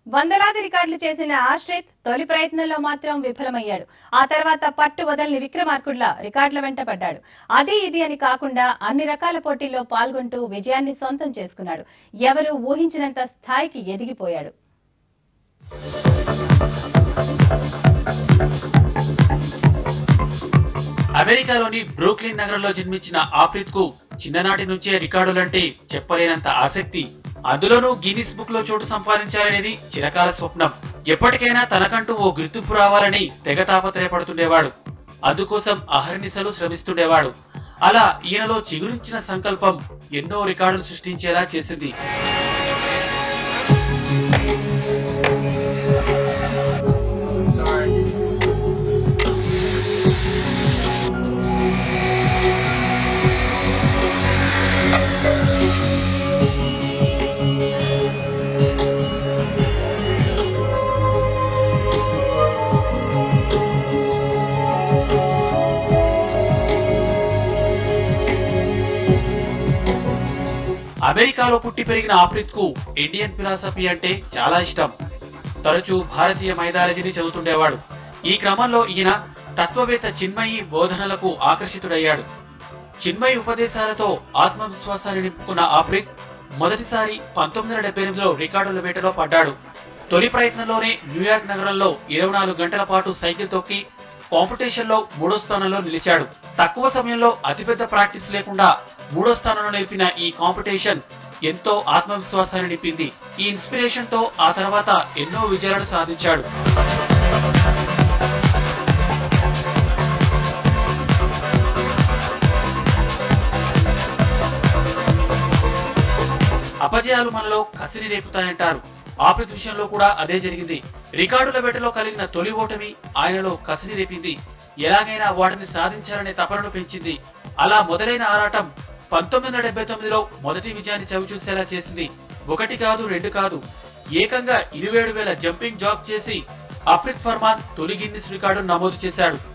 వందలాది రికార్డులు చేసిన ఆశ్రిత్ తొలి ప్రయత్నంలో మాత్రం విఫలమయ్యాడు ఆ తర్వాత పట్టు వదలని విక్రమార్కుడ్లా రికార్డుల వెంట పడ్డాడు అది ఇది అని కాకుండా అన్ని రకాల పోటీల్లో పాల్గొంటూ విజయాన్ని సొంతం చేసుకున్నాడు ఎవరు ఊహించినంత స్థాయికి ఎదిగిపోయాడు అమెరికాలోని బ్రూక్లిన్ నగరంలో జన్మించిన ఆఫ్రిత్ కు చిన్ననాటి నుంచే రికార్డులంటే చెప్పలేనంత ఆసక్తి అందులోనూ గిన్నిస్ బుక్ లో చోటు సంపాదించాలనేది చిరకాల స్వప్నం ఎప్పటికైనా తనకంటూ ఓ గుర్తింపు రావాలని తెగ తాపత్రయపడుతుండేవాడు అందుకోసం అహర్నిశలు శ్రమిస్తుండేవాడు అలా ఈయనలో చిగురించిన సంకల్పం ఎన్నో రికార్డులు సృష్టించేలా చేసింది అమెరికాలో పుట్టి పెరిగిన ఆఫ్రిత్ కు ఇండియన్ ఫిలాసఫీ అంటే చాలా ఇష్టం తరచూ భారతీయ మైథాలజీని చదువుతుండేవాడు ఈ క్రమంలో ఈయన తత్వవేత్త చిన్మయి బోధనలకు ఆకర్షితుడయ్యాడు చిన్మయి ఉపదేశాలతో ఆత్మవిశ్వాసాన్ని నింపుకున్న ఆఫ్రిత్ మొదటిసారి పంతొమ్మిది వందల డెబ్బై ఎనిమిదిలో రికార్డుల వేటలో పడ్డాడు తొలి ప్రయత్నంలోనే న్యూయార్క్ నగరంలో ఇరవై నాలుగు గంటల పాటు సైకిల్ తొక్కి కాంపిటీషన్ లో మూడో స్థానంలో నిలిచాడు తక్కువ సమయంలో అతిపెద్ద ప్రాక్టీస్ లేకుండా మూడో స్థానంలో నిలిపిన ఈ కాంపిటీషన్ ఎంతో ఆత్మవిశ్వాసాన్ని నింపింది ఈ ఇన్స్పిరేషన్ తో ఆ తర్వాత ఎన్నో విజయాలను సాధించాడు అపజయాలు మనలో కసిని రేపుతాయంటారు ఆఫ్రిత్ విషయంలో కూడా అదే జరిగింది రికార్డుల వేటలో కలిగిన తొలి ఓటమి ఆయనలో కసిని రేపింది ఎలాగైనా వాటిని సాధించాలనే తపనను పెంచింది అలా మొదలైన ఆరాటం పంతొమ్మిది వందల డెబ్బై తొమ్మిదిలో మొదటి విజయాన్ని చవిచూసేలా చేసింది ఒకటి కాదు రెండు కాదు ఏకంగా ఇరవై ఏడు వేల జంపింగ్ జాబ్ చేసి అఫ్రిత్ ఫర్మాన్ తొలి గిన్నిస్ రికార్డు నమోదు చేశాడు